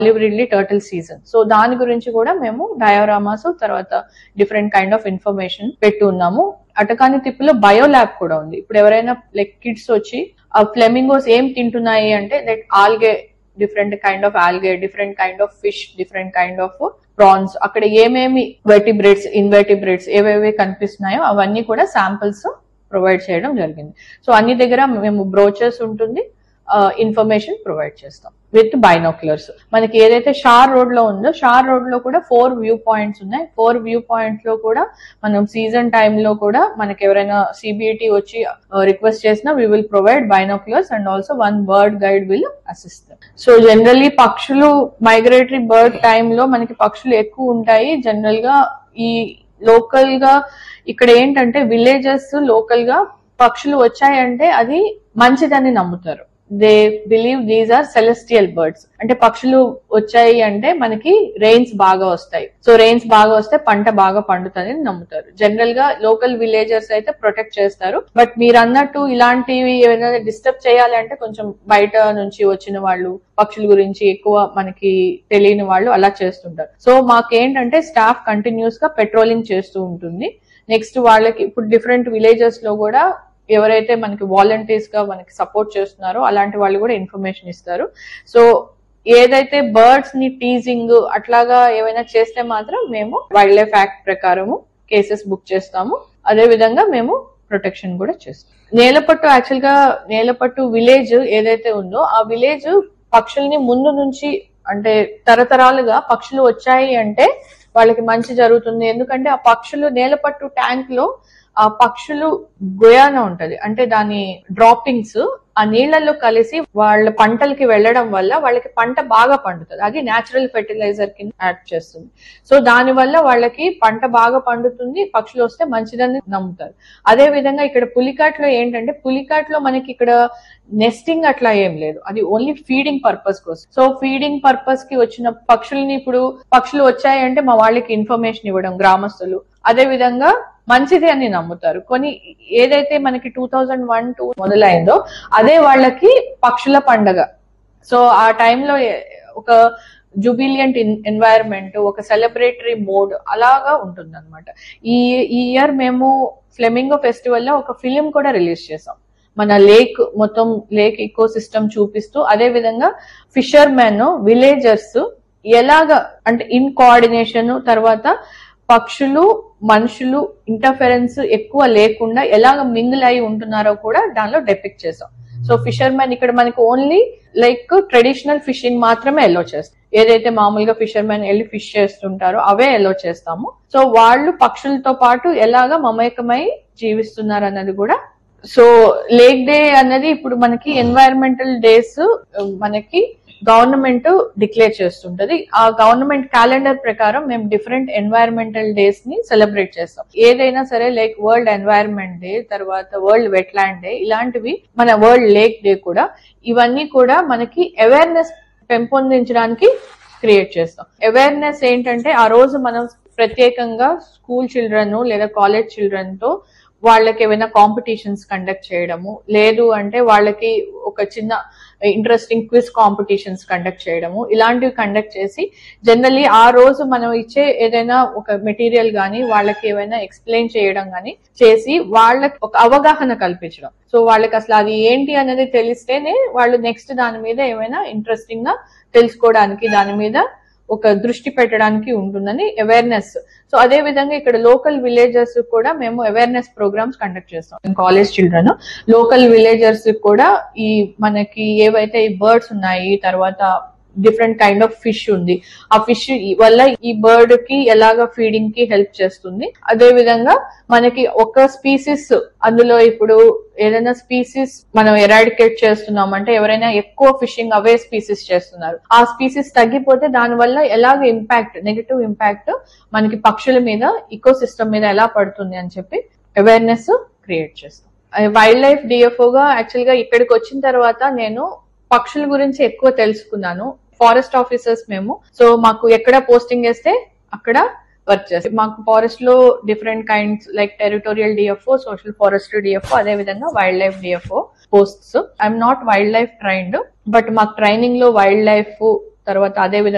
live ridley turtle season so దాని గురించి కూడా మేము డయోరామాస్ తర్వాత డిఫరెంట్ కైండ్ ఆఫ్ ఇన్ఫర్మేషన్ పెట్టి ఉన్నాము అటకాని తిప్పులో బయో ల్యాబ్ కూడా ఉంది ఇప్పుడు ఎవరైనా లైక్ కిడ్స్ వచ్చి ఆ ఫ్లెమింగోస్ ఏం తింటున్నాయి అంటే like algae different kind of algae different kind of fish different kind of prawns అక్కడ ఏమేమి వెర్టిబ్రేట్స్ ఇన్వెర్టిబ్రేట్స్ ఏవేవి కనిపిస్తున్నాయో అవన్నీ కూడా శాంపిల్స్ ప్రొవైడ్ చేయడం జరిగింది సో అన్ని దగ్గర మేము బ్రోచర్స్ ఉంటుంది ఇన్ఫర్మేషన్ ప్రొవైడ్ చేస్తాం విత్ బైనోక్యులర్స్ మనకి ఏదైతే షార్ రోడ్ లో ఉందో షార్ రోడ్ లో కూడా ఫోర్ వ్యూ పాయింట్స్ ఉన్నాయి ఫోర్ వ్యూ పాయింట్స్ లో కూడా మనం సీజన్ లో కూడా మనకి ఎవరైనా సిబిఐటి వచ్చి రిక్వెస్ట్ చేసినా we will provide binoculars and also one bird guide will assist so generally పక్షులు మైగ్రేటరీ బర్డ్ లో మనకి పక్షులు ఎక్కువ ఉంటాయి జనరల్ గా ఈ లోకల్ గా ఇక్కడ ఏంటంటే విలేజెస్ లోకల్ గా పక్షులు వచ్చాయంటే అది మంచిదని నమ్ముతారు they believe these are celestial birds అంటే పక్షులు వచ్చాయి అంటే మనకి రెయిన్స్ బాగా వస్తాయి సో రెయిన్స్ బాగా వస్తే పంట బాగా పండుతుంది నమ్ముతారు జనరల్ గా లోకల్ విలేజర్స్ అయితే ప్రొటెక్ట్ చేస్తారు బట్ మీరు అన్నట్టు ఇలాంటివి ఏమైనా డిస్టర్బ్ చేయాలంటే కొంచెం బయట నుంచి వచ్చిన వాళ్ళు పక్షుల గురించి ఎక్కువ మనకి తెలియని వాళ్ళు అలా చేస్తుంటారు సో మాకేంటంటే స్టాఫ్ కంటిన్యూస్ గా పెట్రోలింగ్ చేస్తూ ఉంటుంది నెక్స్ట్ వాళ్ళకి ఇప్పుడు డిఫరెంట్ విలేజెస్ లో కూడా ఎవరైతే మనకి వాలంటీర్స్ గా మనకి సపోర్ట్ చేస్తున్నారో అలాంటి వాళ్ళు కూడా ఇన్ఫర్మేషన్ ఇస్తారు సో ఏదైతే బర్డ్స్ ని టీజింగ్ అట్లాగా ఏమైనా చేస్తే మాత్రం మేము వైల్డ్ లైఫ్ యాక్ట్ ప్రకారము కేసెస్ బుక్ చేస్తాము అదే విధంగా మేము ప్రొటెక్షన్ కూడా చేస్తాం నేలపట్టు యాక్చువల్ గా నేలపట్టు విలేజ్ ఏదైతే ఉందో ఆ విలేజ్ పక్షుల్ని ముందు నుంచి అంటే తరతరాలుగా పక్షులు వచ్చాయి అంటే వాళ్ళకి మంచి జరుగుతుంది ఎందుకంటే ఆ పక్షులు నేలపట్టు ట్యాంక్ లో ఆ పక్షులు గొయాన ఉంటది అంటే దాని డ్రాపింగ్స్ ఆ నీళ్లలో కలిసి వాళ్ళ పంటలకి వెళ్ళడం వల్ల వాళ్ళకి పంట బాగా పండుతుంది అది నేచురల్ ఫెర్టిలైజర్ కింద యాడ్ చేస్తుంది సో దాని వల్ల వాళ్ళకి పంట బాగా పండుతుంది పక్షులు వస్తే మంచిదని నమ్ముతారు అదే విధంగా ఇక్కడ పులికాట్లో ఏంటంటే పులికాట్లో మనకి ఇక్కడ నెస్టింగ్ అట్లా ఏం లేదు అది ఓన్లీ ఫీడింగ్ పర్పస్ కోసం సో ఫీడింగ్ పర్పస్ కి వచ్చిన పక్షుల్ని ఇప్పుడు పక్షులు వచ్చాయంటే మా వాళ్ళకి ఇన్ఫర్మేషన్ ఇవ్వడం గ్రామస్తులు అదే విధంగా మంచిది అని నమ్ముతారు కొన్ని ఏదైతే మనకి టూ థౌజండ్ వన్ టూ మొదలైందో అదే వాళ్ళకి పక్షుల పండగ సో ఆ టైంలో ఒక జుబిలియంట్ ఎన్వైరన్మెంట్ ఒక సెలబ్రేటరీ మోడ్ అలాగా ఉంటుంది అనమాట ఈ ఈ ఇయర్ మేము ఫ్లెమింగో ఫెస్టివల్ లో ఒక ఫిలిం కూడా రిలీజ్ చేసాం మన లేక్ మొత్తం లేక్ ఈకో సిస్టమ్ చూపిస్తూ అదే విధంగా ఫిషర్ మెన్ విలేజర్స్ ఎలాగా అంటే ఇన్ కోఆర్డినేషన్ తర్వాత పక్షులు మనుషులు ఇంటర్ఫెరెన్స్ ఎక్కువ లేకుండా ఎలాగ మింగిల్ అయి ఉంటున్నారో కూడా దానిలో డెపిక్ట్ చేసాం సో ఫిషర్ మ్యాన్ ఇక్కడ మనకి ఓన్లీ లైక్ ట్రెడిషనల్ ఫిషింగ్ మాత్రమే ఎల్లో చేస్తాం ఏదైతే మామూలుగా ఫిషర్ మ్యాన్ వెళ్ళి ఫిష్ చేస్తుంటారో అవే ఎల్లో చేస్తాము సో వాళ్ళు పక్షులతో పాటు ఎలాగా మమేకమై జీవిస్తున్నారు అన్నది కూడా సో లేక్ డే అన్నది ఇప్పుడు మనకి ఎన్వైరన్మెంటల్ డేస్ మనకి గవర్నమెంట్ డిక్లేర్ చేస్తుంటది ఆ గవర్నమెంట్ క్యాలెండర్ ప్రకారం మేము డిఫరెంట్ ఎన్వైరన్మెంటల్ డేస్ ని సెలబ్రేట్ చేస్తాం ఏదైనా సరే లైక్ వరల్డ్ ఎన్వైరన్మెంట్ డే తర్వాత వరల్డ్ వెట్లాండ్ డే ఇలాంటివి మన వరల్డ్ లేక్ డే కూడా ఇవన్నీ కూడా మనకి అవేర్నెస్ పెంపొందించడానికి క్రియేట్ చేస్తాం అవేర్నెస్ ఏంటంటే ఆ రోజు మనం ప్రత్యేకంగా స్కూల్ చిల్డ్రన్ లేదా కాలేజ్ చిల్డ్రన్ తో వాళ్ళకి ఏమైనా కాంపిటీషన్స్ కండక్ట్ చేయడము లేదు అంటే వాళ్ళకి ఒక చిన్న ఇంట్రెస్టింగ్ క్విజ్ కాంపిటీషన్స్ కండక్ట్ చేయడము ఇలాంటివి కండక్ట్ చేసి జనరల్లీ ఆ రోజు మనం ఇచ్చే ఏదైనా ఒక మెటీరియల్ గానీ వాళ్ళకి ఏమైనా ఎక్స్ప్లెయిన్ చేయడం గానీ చేసి వాళ్ళకి ఒక అవగాహన కల్పించడం సో వాళ్ళకి అసలు అది ఏంటి అనేది తెలిస్తేనే వాళ్ళు నెక్స్ట్ దాని మీద ఏమైనా ఇంట్రెస్టింగ్ గా తెలుసుకోవడానికి దాని మీద ఒక దృష్టి పెట్టడానికి ఉంటుందని అవేర్నెస్ సో అదే విధంగా ఇక్కడ లోకల్ విలేజర్స్ కూడా మేము అవేర్నెస్ ప్రోగ్రామ్స్ కండక్ట్ చేస్తాం కాలేజ్ చిల్డ్రన్ లోకల్ విలేజర్స్ కూడా ఈ మనకి ఏవైతే ఈ బర్డ్స్ ఉన్నాయి తర్వాత డిఫరెంట్ కైండ్ ఆఫ్ ఫిష్ ఉంది ఆ ఫిష్ వల్ల ఈ బర్డ్ కి ఎలాగ ఫీడింగ్ కి హెల్ప్ చేస్తుంది అదే విధంగా మనకి ఒక స్పీసీస్ అందులో ఇప్పుడు ఏదైనా స్పీసీస్ మనం ఎరాడికేట్ చేస్తున్నాం అంటే ఎవరైనా ఎక్కువ ఫిషింగ్ అవే స్పీసీస్ చేస్తున్నారు ఆ స్పీసీస్ తగ్గిపోతే దాని వల్ల ఎలాగ ఇంపాక్ట్ నెగటివ్ ఇంపాక్ట్ మనకి పక్షుల మీద ఇకో సిస్టమ్ మీద ఎలా పడుతుంది అని చెప్పి అవేర్నెస్ క్రియేట్ చేస్తాం వైల్డ్ లైఫ్ డిఎఫ్ఓగా యాక్చువల్ గా ఇక్కడికి వచ్చిన తర్వాత నేను పక్షుల గురించి ఎక్కువ తెలుసుకున్నాను ఫారెస్ట్ ఆఫీసర్స్ మేము సో మాకు ఎక్కడ పోస్టింగ్ వేస్తే అక్కడ వర్క్ చేస్తాం మాకు ఫారెస్ట్ లో different kinds like territorial DFO social forest DFO అదే విధంగా wild life DFO posts I'm not wild life trained but మాకు ట్రైనింగ్ లో వైల్డ్ లైఫ్ తర్వాత అదే విధంగా